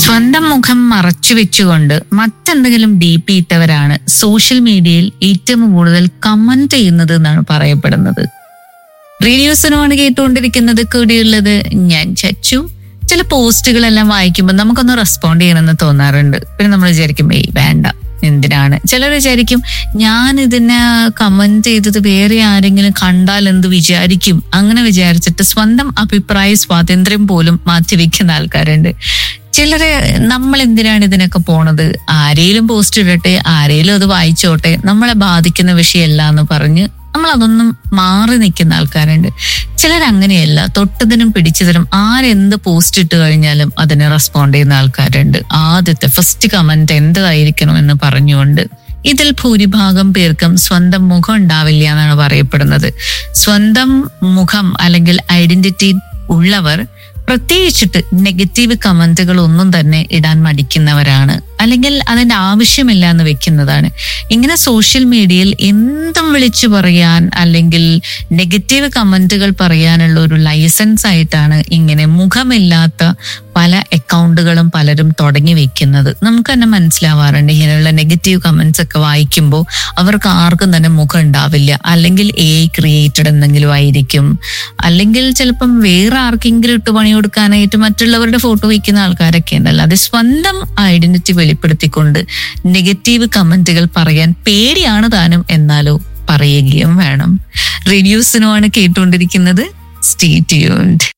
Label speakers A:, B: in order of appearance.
A: സ്വന്തം മുഖം മറച്ചു വെച്ചുകൊണ്ട് മറ്റെന്തെങ്കിലും ഡി പി ഇട്ടവരാണ് സോഷ്യൽ മീഡിയയിൽ ഏറ്റവും കൂടുതൽ കമന്റ് ചെയ്യുന്നത് എന്നാണ് പറയപ്പെടുന്നത് റേഡിയോസിനുമാണ് കേട്ടുകൊണ്ടിരിക്കുന്നത് കൂടിയുള്ളത് ഞാൻ ചച്ചു ചില പോസ്റ്റുകളെല്ലാം വായിക്കുമ്പോൾ നമുക്കൊന്ന് റെസ്പോണ്ട് ചെയ്യണമെന്ന് തോന്നാറുണ്ട് പിന്നെ നമ്മൾ വിചാരിക്കും ഏയ് വേണ്ട എന്തിനാണ് ചിലർ വിചാരിക്കും ഞാൻ ഇതിനെ കമന്റ് ചെയ്തത് വേറെ ആരെങ്കിലും കണ്ടാൽ എന്ത് വിചാരിക്കും അങ്ങനെ വിചാരിച്ചിട്ട് സ്വന്തം അഭിപ്രായ സ്വാതന്ത്ര്യം പോലും മാറ്റിവെക്കുന്ന ആൾക്കാരുണ്ട് ചിലര് നമ്മൾ എന്തിനാണ് ഇതിനൊക്കെ പോണത് ആരേലും പോസ്റ്റ് ഇടട്ടെ ആരേലും അത് വായിച്ചോട്ടെ നമ്മളെ ബാധിക്കുന്ന വിഷയമല്ല എന്ന് പറഞ്ഞ് നമ്മൾ അതൊന്നും മാറി നിൽക്കുന്ന ആൾക്കാരുണ്ട് ചിലർ അങ്ങനെയല്ല തൊട്ടതിനും പിടിച്ചതിനും ആരെന്ത് പോസ്റ്റ് ഇട്ട് കഴിഞ്ഞാലും അതിന് റെസ്പോണ്ട് ചെയ്യുന്ന ആൾക്കാരുണ്ട് ആദ്യത്തെ ഫസ്റ്റ് കമന്റ് എന്തായിരിക്കണം എന്ന് പറഞ്ഞുകൊണ്ട് ഇതിൽ ഭൂരിഭാഗം പേർക്കും സ്വന്തം മുഖം ഉണ്ടാവില്ല എന്നാണ് പറയപ്പെടുന്നത് സ്വന്തം മുഖം അല്ലെങ്കിൽ ഐഡന്റിറ്റി ഉള്ളവർ പ്രത്യേകിച്ചിട്ട് നെഗറ്റീവ് കമന്റുകൾ ഒന്നും തന്നെ ഇടാൻ മടിക്കുന്നവരാണ് അല്ലെങ്കിൽ അതിന്റെ ആവശ്യമില്ല എന്ന് വെക്കുന്നതാണ് ഇങ്ങനെ സോഷ്യൽ മീഡിയയിൽ എന്തും വിളിച്ചു പറയാൻ അല്ലെങ്കിൽ നെഗറ്റീവ് കമന്റുകൾ പറയാനുള്ള ഒരു ലൈസൻസ് ആയിട്ടാണ് ഇങ്ങനെ മുഖമില്ലാത്ത പല അക്കൗണ്ടുകളും പലരും തുടങ്ങി വെക്കുന്നത് നമുക്ക് തന്നെ മനസ്സിലാവാറുണ്ട് ഇങ്ങനെയുള്ള നെഗറ്റീവ് കമന്റ്സ് ഒക്കെ വായിക്കുമ്പോൾ അവർക്ക് ആർക്കും തന്നെ മുഖം ഉണ്ടാവില്ല അല്ലെങ്കിൽ എ ക്രിയേറ്റഡ് എന്തെങ്കിലും ആയിരിക്കും അല്ലെങ്കിൽ ചിലപ്പം വേറെ ആർക്കെങ്കിലും ഇട്ട് പണി കൊടുക്കാനായിട്ട് മറ്റുള്ളവരുടെ ഫോട്ടോ വയ്ക്കുന്ന ആൾക്കാരൊക്കെ ഉണ്ടല്ലോ അത് സ്വന്തം ഐഡന്റിറ്റി വെളിപ്പെടുത്തിക്കൊണ്ട് നെഗറ്റീവ് കമന്റുകൾ പറയാൻ പേടിയാണ് താനും എന്നാലോ പറയുകയും വേണം റേഡിയോസിനുമാണ് കേട്ടുകൊണ്ടിരിക്കുന്നത് സ്റ്റേ ട്യൂൺഡ്